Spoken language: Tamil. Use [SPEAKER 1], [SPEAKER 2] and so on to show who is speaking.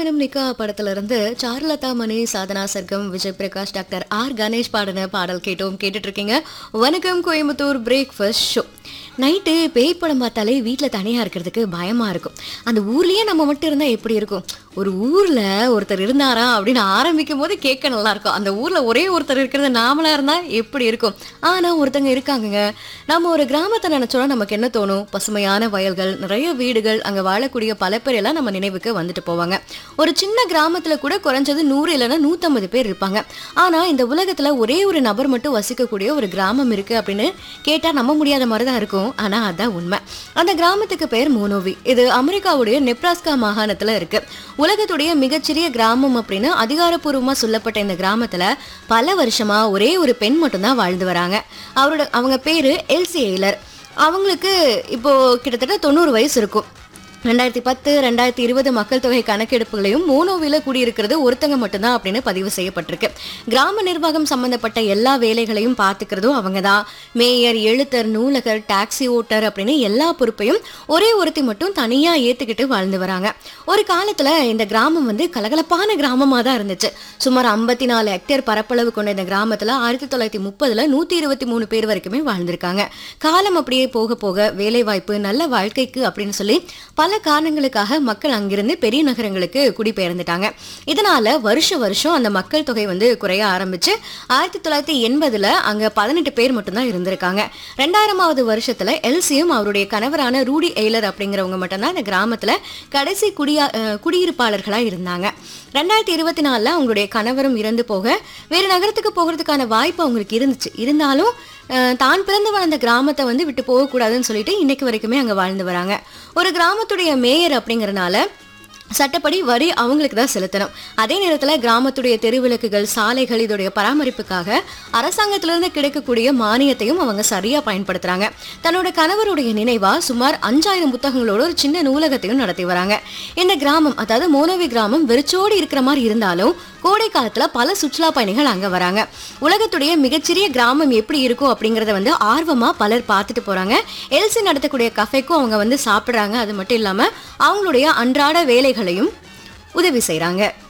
[SPEAKER 1] கல்யாணம் நிக்கா படத்துல இருந்து சாருலதா மணி சாதனா சர்க்கம் விஜய் பிரகாஷ் டாக்டர் ஆர் கணேஷ் பாடின பாடல் கேட்டோம் கேட்டுட்டு இருக்கீங்க வணக்கம் கோயம்புத்தூர் பிரேக்ஃபாஸ்ட் ஷோ நைட்டு பேய் படம் பார்த்தாலே வீட்டில் தனியாக இருக்கிறதுக்கு பயமாக இருக்கும் அந்த ஊர்லேயே நம்ம மட்டும் இருந்தால் எப்படி இருக்கும் ஒரு ஊரில் ஒருத்தர் இருந்தாரா அப்படின்னு ஆரம்பிக்கும் போது கேட்க நல்லா இருக்கும் அந்த ஊரில் ஒரே ஒருத்தர் இருக்கிறது நாமளாக இருந்தால் எப்படி இருக்கும் ஆனால் ஒருத்தங்க இருக்காங்கங்க நம்ம ஒரு கிராமத்தை நினச்சோன்னா நமக்கு என்ன தோணும் பசுமையான வயல்கள் நிறைய வீடுகள் அங்கே வாழக்கூடிய பல பேர் எல்லாம் நம்ம நினைவுக்கு வந்துட்டு போவாங்க ஒரு சின்ன கிராமத்தில் கூட குறைஞ்சது நூறு இல்லைன்னா நூற்றம்பது பேர் இருப்பாங்க ஆனால் இந்த உலகத்தில் ஒரே ஒரு நபர் மட்டும் வசிக்கக்கூடிய ஒரு கிராமம் இருக்குது அப்படின்னு கேட்டால் நம்ப முடியாத மாதிரி தான் இருக்கும் ஆனால் அதான் உண்மை அந்த கிராமத்துக்கு பேர் மோனோவி இது அமெரிக்காவுடைய நெப்ராஸ்கா மாகாணத்தில் இருக்கு உலகத்துடைய மிகச்சிறிய கிராமம் அப்படின்னு அதிகாரப்பூர்வமாக சொல்லப்பட்ட இந்த கிராமத்தில் பல வருஷமா ஒரே ஒரு பெண் மட்டும்தான் வாழ்ந்து வராங்க அவரோட அவங்க பேரு எல்சி எய்லர் அவங்களுக்கு இப்போ கிட்டத்தட்ட தொண்ணூறு வயசு இருக்கும் ரெண்டாயிரத்தி பத்து ரெண்டாயிரத்தி இருபது மக்கள் தொகை கணக்கெடுப்புகளையும் மோனோவில கூடியிருக்கிறது ஒருத்தங்க மட்டும்தான் அப்படின்னு பதிவு செய்யப்பட்டிருக்கு கிராம நிர்வாகம் சம்பந்தப்பட்ட எல்லா வேலைகளையும் பார்த்துக்கிறதும் அவங்க தான் மேயர் எழுத்தர் நூலகர் டாக்ஸி ஓட்டர் அப்படின்னு எல்லா பொறுப்பையும் ஒரே ஒருத்தி மட்டும் தனியா ஏத்துக்கிட்டு வாழ்ந்து வராங்க ஒரு காலத்துல இந்த கிராமம் வந்து கலகலப்பான கிராமமா தான் இருந்துச்சு சுமார் ஐம்பத்தி நாலு ஹெக்டேர் பரப்பளவு கொண்ட இந்த கிராமத்துல ஆயிரத்தி தொள்ளாயிரத்தி முப்பதுல நூத்தி இருபத்தி மூணு பேர் வரைக்குமே வாழ்ந்திருக்காங்க காலம் அப்படியே போக போக வேலை வாய்ப்பு நல்ல வாழ்க்கைக்கு அப்படின்னு சொல்லி பல காரணங்களுக்காக மக்கள் அங்கிருந்து பெரிய நகரங்களுக்கு குடிபெயர்ந்துட்டாங்க இதனால வருஷ வருஷம் அந்த மக்கள் தொகை வந்து குறைய ஆரம்பிச்சு ஆயிரத்தி தொள்ளாயிரத்தி எண்பதுல அங்க பதினெட்டு பேர் மட்டும்தான் இருந்திருக்காங்க ரெண்டாயிரமாவது வருஷத்துல எல்சியும் அவருடைய கணவரான ரூடி எய்லர் அப்படிங்கிறவங்க மட்டும்தான் இந்த கிராமத்துல கடைசி குடியா அஹ் குடியிருப்பாளர்களா இருந்தாங்க ரெண்டாயிரத்தி இருபத்தி நாலுல அவங்களுடைய கணவரும் இறந்து போக வேறு நகரத்துக்கு போகிறதுக்கான வாய்ப்பு அவங்களுக்கு இருந்துச்சு இருந்தாலும் அஹ், தான் பிறந்து வளர்ந்த கிராமத்தை வந்து விட்டு போகக்கூடாதுன்னு சொல்லிட்டு இன்னைக்கு வரைக்குமே அங்கே வாழ்ந்து வராங்க ஒரு கிராமத்துடைய மேயர் அப்படிங்கறனால சட்டப்படி வரி அவங்களுக்கு தான் செலுத்தணும் அதே நேரத்தில் கிராமத்துடைய தெருவிளக்குகள் சாலைகள் இதோடைய பராமரிப்புக்காக அரசாங்கத்திலிருந்து கிடைக்கக்கூடிய மானியத்தையும் அவங்க சரியா பயன்படுத்துறாங்க தன்னோட கணவருடைய நினைவா சுமார் அஞ்சாயிரம் புத்தகங்களோட ஒரு சின்ன நூலகத்தையும் நடத்தி வராங்க இந்த கிராமம் அதாவது மோனோவி கிராமம் வெறிச்சோடி இருக்கிற மாதிரி இருந்தாலும் கோடை காலத்துல பல சுற்றுலா பயணிகள் அங்க வராங்க உலகத்துடைய மிகச்சிறிய கிராமம் எப்படி இருக்கும் அப்படிங்கறத வந்து ஆர்வமா பலர் பார்த்துட்டு போறாங்க எல்சி நடத்தக்கூடிய கஃபேக்கும் அவங்க வந்து சாப்பிடுறாங்க அது மட்டும் இல்லாம அவங்களுடைய அன்றாட வேலைகளையும் உதவி செய்றாங்க